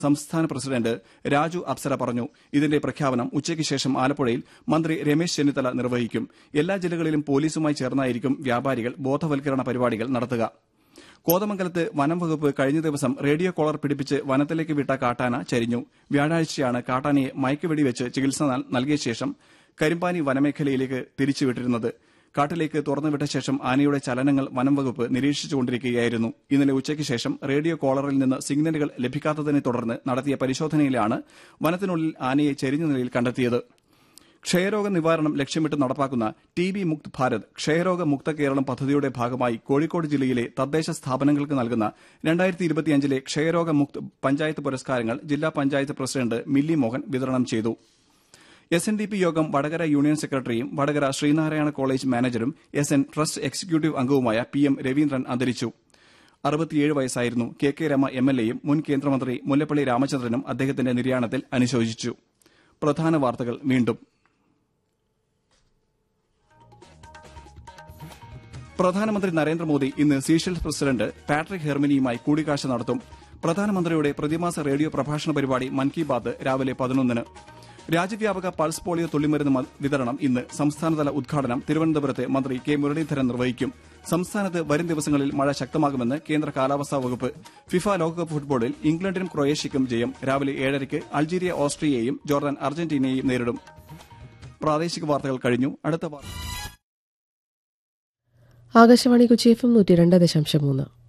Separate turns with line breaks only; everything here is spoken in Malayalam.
സംസ്ഥാന പ്രസിഡന്റ് രാജു അപ്സര പറഞ്ഞു ഇതിന്റെ പ്രഖ്യാപനം ഉച്ചയ്ക്ക് ശേഷം ആലപ്പുഴയിൽ മന്ത്രി രമേശ് ചെന്നിത്തല നിർവഹിക്കും എല്ലാ ജില്ലകളിലും പോലീസുമായി ചേർന്നായിരിക്കും വ്യാപാരികൾ ബോധവൽക്കരണ പരിപാടികൾ നടത്തുക കോതമംഗലത്ത് വനം വകുപ്പ് കഴിഞ്ഞ ദിവസം റേഡിയോ കോളർ പിടിപ്പിച്ച് വനത്തിലേക്ക് വിട്ട കാട്ടാന ചരിഞ്ഞു വ്യാഴാഴ്ചയാണ് കാട്ടാനയെ മയക്കുവെടിവെച്ച് ചികിത്സ നൽകിയ ശേഷം കരിമ്പാനി വനമേഖലയിലേക്ക് തിരിച്ചുവിട്ടിരുന്നത് കാട്ടിലേക്ക് തുറന്നുവിട്ട ശേഷം ആനയുടെ ചലനങ്ങൾ വനം വകുപ്പ് നിരീക്ഷിച്ചുകൊണ്ടിരിക്കുകയായിരുന്നു ഇന്നലെ ഉച്ചയ്ക്ക് ശേഷം റേഡിയോ കോളറിൽ നിന്ന് സിഗ്നലുകൾ ലഭിക്കാത്തതിനെ തുടർന്ന് നടത്തിയ പരിശോധനയിലാണ് വനത്തിനുള്ളിൽ ആനയെ ചെരിഞ്ഞ നിലയിൽ കണ്ടെത്തിയത് ക്ഷയരോഗ നിവാരണം ലക്ഷ്യമിട്ട് നടപ്പാക്കുന്ന ടി ബി മുക്ത് ഭാരത് ക്ഷയരോഗ മുക്ത കേരളം പദ്ധതിയുടെ ഭാഗമായി കോഴിക്കോട് ജില്ലയിലെ തദ്ദേശ സ്ഥാപനങ്ങൾക്ക് നൽകുന്ന രണ്ടായിരത്തി ഇരുപത്തിയഞ്ചിലെ ക്ഷയരോഗ മുക്ത് പഞ്ചായത്ത് പുരസ്കാരങ്ങൾ ജില്ലാ പഞ്ചായത്ത് പ്രസിഡന്റ് മില്ലി മോഹൻ വിതരണം ചെയ്തു എസ് എൻ ഡി പി യോഗം വടകര യൂണിയൻ സെക്രട്ടറിയും വടകര ശ്രീനാരായണ കോളേജ് മാനേജരും എസ് എൻ ട്രസ്റ്റ് എക്സിക്യൂട്ടീവ് അംഗവുമായ പി എം രവീന്ദ്രൻ അന്തരിച്ചു അറുപത്തിയേഴ് വയസ്സായിരുന്നു K K Rama M L എയും മുൻ കേന്ദ്രമന്ത്രി മുല്ലപ്പള്ളി രാമചന്ദ്രനും അദ്ദേഹത്തിന്റെ നിര്യാണത്തിൽ അനുശോചിച്ചു പ്രധാന വാർത്തകൾ വീണ്ടും പ്രധാനമന്ത്രി നരേന്ദ്രമോദി ഇന്ന് സീഷെൽസ് പ്രസിഡന്റ് പാട്രിക് ഹെർമിനിയുമായി കൂടിക്കാഴ്ച നടത്തും പ്രധാനമന്ത്രിയുടെ പ്രതിമാസ റേഡിയോ പ്രഭാഷണ പരിപാടി മൻ കി ബാത് രാവിലെ പതിനൊന്നിന് രാജ്യവ്യാപക പൾസ് പോളിയോ തുള്ളിമരുന്ന് വിതരണം ഇന്ന് സംസ്ഥാനതല ഉദ്ഘാടനം തിരുവനന്തപുരത്ത് മന്ത്രി കെ മുരളീധരൻ നിർവഹിക്കും സംസ്ഥാനത്ത് വരും ദിവസങ്ങളിൽ മഴ ശക്തമാകുമെന്ന് കേന്ദ്ര കാലാവസ്ഥാ വകുപ്പ് ഫിഫ ലോകകപ്പ് ഫുട്ബോളിൽ ഇംഗ്ലണ്ടിനും ക്രൊയേഷ്യയ്ക്കും ജയം രാവിലെ ഏഴരയ്ക്ക് അൾജീരിയ ഓസ്ട്രിയയെയും ജോർദാൻ അർജന്റീനയെയും നേരിടും പ്രാദേശിക വാർത്തകൾ കഴിഞ്ഞു അടുത്ത വാർത്ത
ആകാശവാണി കൊച്ചി എഫ് എം നൂറ്റി രണ്ട് ദശാംശം മൂന്ന്